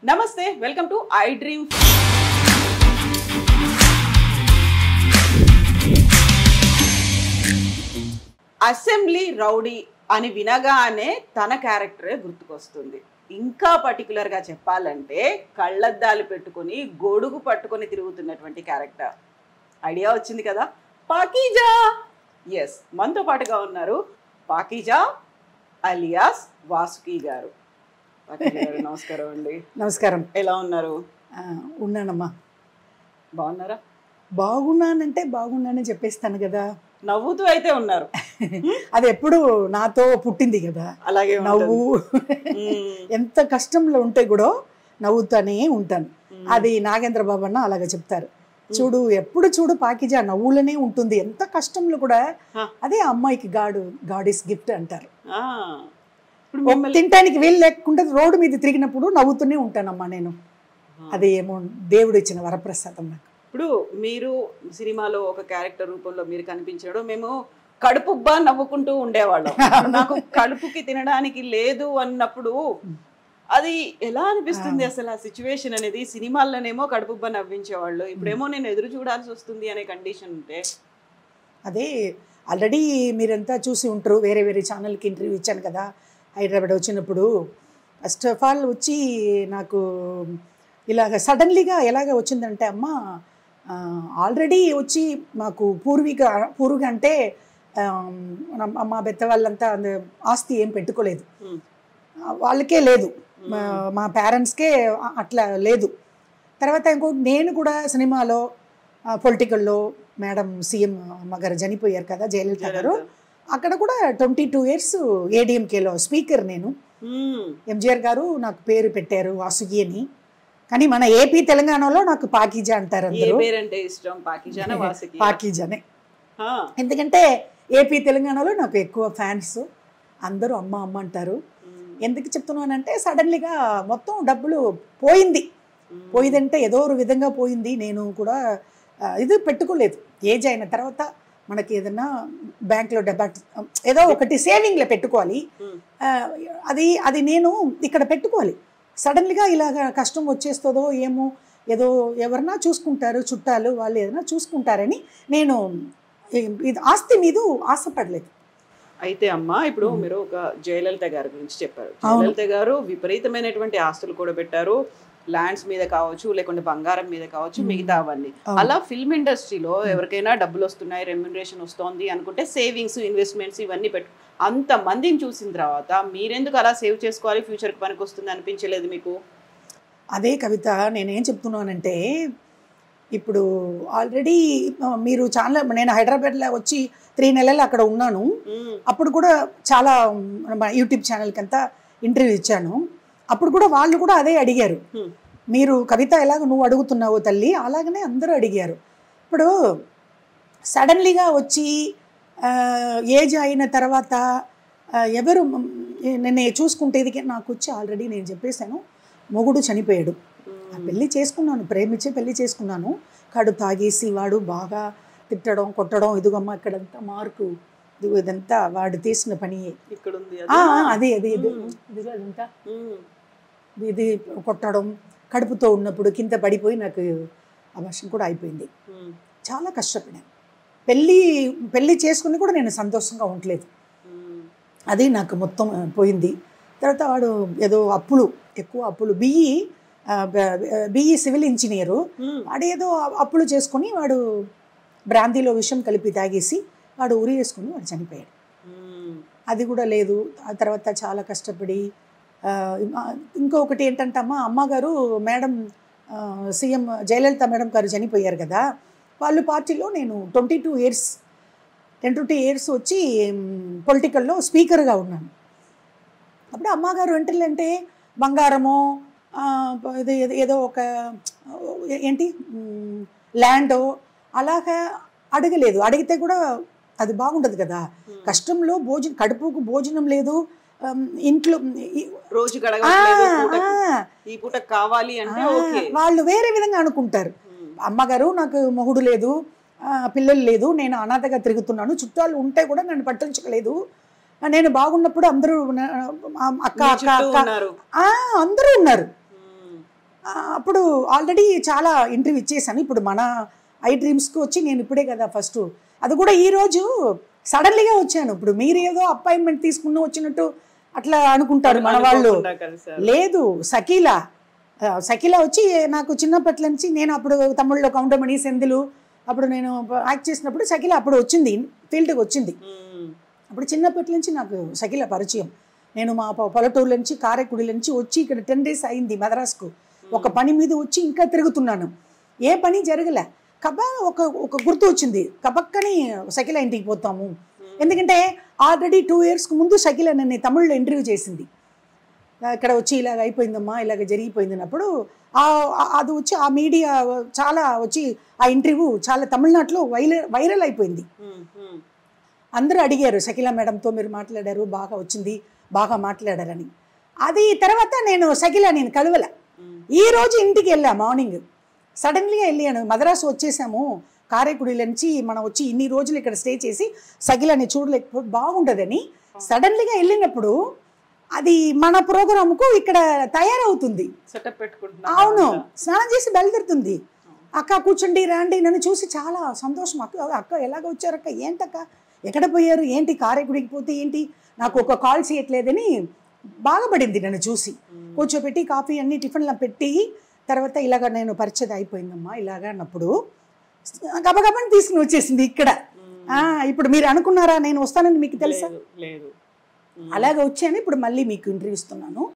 నమస్తే welcome to I dream assembly rowdy అని వినగానే తన క్యారెక్టరే గుర్తుకొస్తుంది ఇంకా పర్టికులర్గా చెప్పాలంటే కళ్ళద్దాలు పెట్టుకొని గొడుగు పట్టుకొని తిరుగుతున్నటువంటి క్యారెక్టర్ ఐడియా వచ్చింది కదా పాకీజా ఎస్ మనతో పాటుగా ఉన్నారు పాకీజా అలియాస్ వాసుకి గారు పాకీజా గారు నమస్కారం అండి నమస్కారం ఎలా ఉన్నారు ఆ, ఉన్నానమ్మా బాగున్నారా బాగున్నానంటే బాగున్నానని చెప్పేస్తాను కదా నవ్వుతూ అయితే ఉన్నారు అది ఎప్పుడు నాతో పుట్టింది కదా అలాగే నవ్వు మ్మ్. ఎంత కష్టంలో ఉంటే కూడా నవ్వుతానే ఉంటాను మ్మ్. అది నాగేంద్ర బాబు అన్న అలాగ చెప్తారు చూడు ఎప్పుడు చూడు పాకిజా నవ్వులనే ఉంటుంది ఎంత కష్టంలో కూడా హ. అదే ఆ అమ్మాయికి గాడు గాడ్ ఇస్ గిఫ్ట్ అంటారు ఆ. ఇప్పుడు మిమ్మల్ని తినటానికి వీలు లేకుండా రోడ్డు మీద తిరిగినప్పుడు నవ్వుతూనే ఉంటానమ్మా నేను అది ఏమో దేవుడు ఇచ్చిన వరప్రసాదం నాకు ఇప్పుడు మీరు సినిమాలో ఒక క్యారెక్టర్ రూపంలో మీరు కనిపించడం మేము కడుపుబ్బా నవ్వుకుంటూ ఉండేవాళ్ళం నాకు కడుపుకి తినడానికి లేదు అన్నప్పుడు అది ఎలా అనిపిస్తుంది అసలు ఆ సిచ్యువేషన్ అనేది సినిమాల్లోనేమో కడుపుబ్బా నవ్వించేవాళ్ళు ఇప్పుడేమో నేను ఎదురు చూడాల్సి వస్తుంది అనే కండిషన్ ఉంటే అదే ఆల్రెడీ మీరంతా చూసి ఉంటారు వేరే వేరే ఛానల్కి ఇంటర్వ్యూ ఇచ్చాను కదా హైదరాబాద్ వచ్చినప్పుడు ఫస్ట్ ఆఫ్ ఆల్ వచ్చి నాకు ఇలాగ సడన్లీగా ఎలాగ వచ్చిందంటే అమ్మ ఆల్రెడీ వచ్చి మాకు పూర్వీక పూర్వీక అంటే ఆ, మన- మా బెత్త వాళ్ళంతా అంద- ఆస్తి ఏం పెట్టుకోలేదు మ్మ్. ఆ, వాళ్ళకే లేదు మా- మా పేరెంట్స్కే అట్లా లేదు తర్వాత ఇంకోటి నేను కూడా సినిమాలో పొలిటికల్లో మేడం సీఎం అమ్మగారు చనిపోయారు కదా జయలలిత గారు అక్కడ కూడా ట్వంటీ టూ ఇయర్స్ ఏడిఎంకేలో స్పీకర్ నేను మ్మ్. ఎంజిఆర్ గారు నాకు పేరు పెట్టారు వాసుకి అని కానీ మన ఏపీ తెలంగాణలో నాకు పాకీజా అంటారు ఏ అందరూ పేరంటే ఇష్టం పాకిజానా వాసుకి పాకీజానే ఆ. ఎందుకంటే ఏపీ తెలంగాణలో నాకు ఎక్కువ ఫ్యాన్స్ అందరూ అమ్మ అమ్మ అంటారు మ్మ్. ఎందుకు చెప్తున్నానంటే సడన్లీగా మొత్తం డబ్బులు పోయింది మ్మ్. పోయిందంటే ఏదో ఒక విధంగా పోయింది నేను కూడా ఆ, ఇది పెట్టుకోలేదు ఏజ్ అయిన తర్వాత మనకి ఏదైనా బ్యాంక్లో డెబాట్ ఏదో ఒకటి సేవింగ్లో పెట్టుకోవాలి మ్మ్. ఆ, అది అది నేను ఇక్కడ పెట్టుకోవాలి సడన్లీగా ఇలాగ కష్టం వచ్చేస్తుందో ఏమో ఏదో ఎవరన్నా చూసుకుంటారు చుట్టాలు వాళ్ళు ఏదైనా చూసుకుంటారని నేను ఈ- ఇది ఆస్తి మీద ఆశపడలేదు అయితే అమ్మ ఇప్పుడు మీరు ఒక జయలలిత గారి గురించి చెప్పారు అవును. జయలలిత గారు విపరీతమైనటువంటి ఆస్తులు కూడా పెట్టారు ల్యాండ్స్ మీద కావచ్చు లేకుంటే బంగారం మీద కావచ్చు మ్మ్. మిగతా అవన్నీ అవును. అలా ఫిల్మ్ ఇండస్ట్రీలో ఎవరికైనా డబ్బులు వస్తున్నాయి రెమ్యునరేషన్ వస్తోంది అనుకుంటే సేవింగ్స్ ఇన్వెస్ట్మెంట్స్ ఇవన్నీ పెట్టు అంత మందిని చూసిన తర్వాత మీరెందుకు అలా సేవ్ చేసుకోవాలి ఫ్యూచర్కి పనికి వస్తుంది అనిపించలేదు మీకు అదే కవిత నేనేం చెప్తున్నానంటే ఇప్పుడు ఆల్రెడీ మీరు చాలా నేను హైదరాబాద్లో వచ్చి త్రీ నెలలు అక్కడ ఉన్నాను మ్మ్. అప్పుడు కూడా చాలా మన యూట్యూబ్ ఛానల్కి అంతా ఇంటర్వ్యూ ఇచ్చాను అప్పుడు కూడా వాళ్ళు కూడా అదే అడిగారు Hmm. మీరు కవిత ఎలాగ నువ్వు అడుగుతున్నావు తల్లి అలాగనే అందరూ అడిగారు ఇప్పుడు సడన్లీగా వచ్చి ఆ, ఏజ్ అయిన తర్వాత ఆ, ఎవరు మ్, నేను చూసుకుంటేది నాకు వచ్చి ఆల్రెడీ నేను చెప్పేశాను మొగుడు చనిపోయాడు ఆ మ్మ్. పెళ్లి చేసుకున్నాను ప్రేమించి పెళ్లి చేసుకున్నాను కాడు తాగేసి వాడు బాగా తిట్టడం కొట్టడం ఇదిగమ్మ ఇక్కడంతా మార్కు ఇదిగో ఇదంతా వాడు తీసిన పని ఇక్కడ ఉంది ఆ, అదేనా? ఆ, అదే అదే ఇది మ్మ్. ఇదిగో ఇదంతా మ్మ్. ఇది కొట్టడం కడుపుతో ఉన్నప్పుడు కింద పడిపోయి నాకు అవర్షం కూడా అయిపోయింది మ్మ్. చాలా కష్టపడాను పెళ్ళి పెళ్ళి చేసుకుని కూడా నేను సంతోషంగా ఉండలేదు మ్మ్. అది నాకు మొత్తం ఆ, పోయింది తర్వాత వాడు ఏదో అప్పులు ఎక్కువ అప్పులు బిఈ బిఈ సివిల్ ఇంజనీరు మ్మ్. వాడు ఏదో అప్పులు చేసుకొని వాడు బ్రాందీలో విషం కలిపి తాగేసి వాడు ఉరి వేసుకుని వాడు చనిపోయాడు మ్మ్. అది కూడా లేదు ఆ తర్వాత చాలా కష్టపడి ఆ, ఇంకొకటి ఏంటంటే అమ్మ అమ్మగారు మేడం ఆ, సీఎం జయలలిత మేడం గారు చనిపోయారు కదా వాళ్ళు పార్టీలో నేను twenty two years ten twenty years వచ్చి పొలిటికల్లో స్పీకర్గా ఉన్నాను అప్పుడు అమ్మగారు ఏంటంటే బంగారము ఆ, ఇది ఇది ఏదో ఒక ఏంటి ల్యాండ్ అలాగా అడగలేదు అడిగితే కూడా అది బాగుండదు కదా కష్టంలో భోజనం కడుపుకు భోజనం లేదు ఆమ్, ఇంట్లో ఈ- రోజు ఆ, గడగట్లేదు పూటకు. ఆ, ఈ పూట కావాలి అంటే ఆ, ఓకే వాళ్ళు వేరే విధంగా అనుకుంటారు అమ్మగారు నాకు మొగుడు లేదు ఆ, పిల్లలు లేదు నేను అనాథగా తిరుగుతున్నాను చుట్టాలు ఉంటే కూడా నన్ను పట్టించలేదు ఆ, నేను బాగున్నప్పుడు అందరూ నా- ఆ, అక్క మీ అక్క చుట్టూ అక్క ఉన్నారు ఆ, అందరూ ఉన్నారు మ్మ్. ఆ, అప్పుడు ఆల్రెడీ చాలా ఇంటర్వ్యూ ఇచ్చేసాను ఇప్పుడు మన ఐ డ్రీమ్స్కి వచ్చి నేను ఇప్పుడే కదా ఫస్ట్ అది కూడా ఈరోజు సడన్లీగా వచ్చాను ఇప్పుడు మీరు ఏదో అపాయింట్మెంట్ తీసుకుని వచ్చినట్టు అట్లా అనుకుంటారు మన వాళ్ళు అనుకోకుండా కలిశారు. లేదు సకీలా ఆ, సకీలా వచ్చి నాకు చిన్నప్పటి నుంచి నేను అప్పుడు తమిళ్లో కౌంటమణి సెందులు అప్పుడు నేను యాక్ట్ చేసినప్పుడు సకీలా అప్పుడు వచ్చింది ఫీల్డ్కి వచ్చింది మ్మ్. అప్పుడు చిన్నప్పటి నుంచి నాకు సకిల పరిచయం నేను మా ప- పల్లెటూరు నుంచి కారైకుడి నుంచి వచ్చి ఇక్కడ టెన్ డేస్ అయింది మద్రాస్కు ఒక పని మీద వచ్చి ఇంకా తిరుగుతున్నాను ఏ పని జరగలే కబా ఒక ఒక గుర్తు వచ్చింది కబక్కని సకిల ఇంటికి పోతాము ఎందుకంటే ఆల్రెడీ టూ ఇయర్స్కి ముందు సకిల నన్ను తమిళ్లో ఇంటర్వ్యూ చేసింది ఇక్కడ వచ్చి ఇలాగ అయిపోయిందమ్మా ఇలాగ జరిగిపోయింది అన్నప్పుడు ఆ- ఆ- అది వచ్చి ఆ మీడియా చాలా వచ్చి ఆ ఇంటర్వ్యూ చాలా తమిళనాడులో వైరల్ వైరల్ అయిపోయింది మ్మ్. మ్మ్. అందరూ అడిగారు షకీలా మేడంతో మీరు మాట్లాడారు బాగా వచ్చింది బాగా మాట్లాడారని అది తర్వాత నేను షకీలా నేను కలవల మ్మ్. ఈ రోజు ఇంటికి వెళ్ళా మార్నింగ్ సడన్లీగా వెళ్ళాను మద్రాసు వచ్చేసాము కారైకుడి నుంచి మనం వచ్చి ఇన్ని రోజులు ఇక్కడ స్టే చేసి సగిలని చూడలేకపోతే బాగుంటుందని సడన్లీగా వెళ్ళినప్పుడు అది మన ప్రోగ్రాంకు ఇక్కడ తయారవుతుంది సెటప్ పెట్టుకుంటున్నా అవును స్నానం చేసి బయలుదేరుతుంది అక్క కూర్చోండి రండి నన్ను చూసి చాలా సంతోషం అక్క అక్క ఎలాగ వచ్చారు అక్క ఏంటక్క ఎక్కడ పోయారు ఏంటి కారెకుడికి పోతే ఏంటి నాకు ఒక కాల్ చేయట్లేదని బాధపడింది నన్ను చూసి కూర్చోబెట్టి కాఫీ అన్ని టిఫిన్లో పెట్టి తర్వాత ఇలాగ నేను పరిచయం అయిపోయిందమ్మా ఇలాగ అన్నప్పుడు గబగబని తీసుకుని వచ్చేసింది ఇక్కడ ఆ, ఇప్పుడు మీరు అనుకున్నారా నేను వస్తానని మీకు తెలుసా లేదు లేదు మ్మ్. అలాగ వచ్చాను ఇప్పుడు మళ్ళీ మీకు ఇంటర్వ్యూ ఇస్తున్నాను